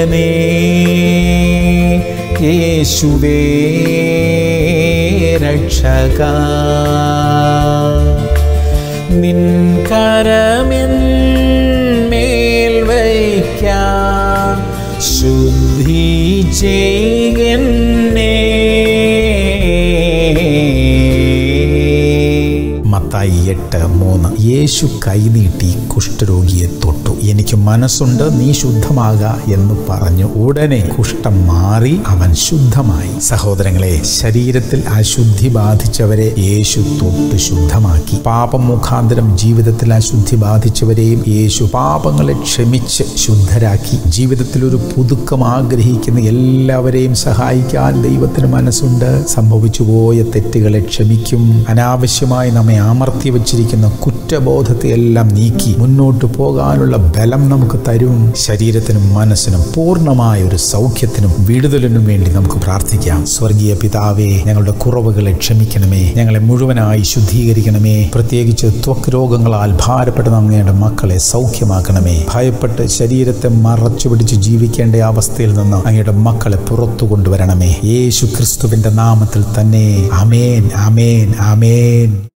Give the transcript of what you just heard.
പ്രിയനേ യേശുവേ രക്ഷക നിൻ കരമെൻ മേൽ വയ്ക്കാൻ ശുദ്ധി ചെയ്യന്നേ മത്തായി എട്ട് മൂന്ന് യേശു കൈനീട്ടി കുഷ്ഠരോഗിയെ തൊട്ടു എനിക്ക് മനസ്സുണ്ട് നീ ശുദ്ധമാക എന്ന് പറഞ്ഞു ഉടനെ കുഷ്ഠം മാറി അവൻ ശുദ്ധമായി സഹോദരങ്ങളെ ശരീരത്തിൽ അശുദ്ധി ബാധിച്ചവരെ യേശു തൊട്ട് ശുദ്ധമാക്കി പാപം മുഖാന്തരം ജീവിതത്തിൽ അശുദ്ധി ബാധിച്ചവരെയും യേശു പാപങ്ങളെ ക്ഷമിച്ച് ശുദ്ധരാക്കി ജീവിതത്തിൽ ഒരു പുതുക്കം ആഗ്രഹിക്കുന്ന എല്ലാവരെയും സഹായിക്കാൻ ദൈവത്തിന് മനസ്സുണ്ട് സംഭവിച്ചു പോയ തെറ്റുകളെ ക്ഷമിക്കും അനാവശ്യമായി നമ്മെ അമർത്തി വച്ചിരിക്കുന്ന കുറ്റബോധത്തെ എല്ലാം നീക്കി മുന്നോട്ട് പോകാനുള്ള ബലം നമുക്ക് തരും ശരീരത്തിനും മനസ്സിനും പൂർണ്ണമായ ഒരു സൗഖ്യത്തിനും വിടുതലിനും വേണ്ടി നമുക്ക് പ്രാർത്ഥിക്കാം സ്വർഗീയ പിതാവേ ഞങ്ങളുടെ കുറവുകളെ ക്ഷമിക്കണമേ ഞങ്ങളെ മുഴുവനായി ശുദ്ധീകരിക്കണമേ പ്രത്യേകിച്ച് ത്വക്ക് രോഗങ്ങളാൽ ഭാരപ്പെടുന്ന അങ്ങയുടെ മക്കളെ സൗഖ്യമാക്കണമേ ഭയപ്പെട്ട് ശരീരത്തെ മറച്ചു പിടിച്ച് ജീവിക്കേണ്ട അവസ്ഥയിൽ നിന്ന് അങ്ങയുടെ മക്കളെ പുറത്തു കൊണ്ടുവരണമേ യേശു ക്രിസ്തുവിന്റെ നാമത്തിൽ തന്നെ അമേൻ അമേൻ അമേൻ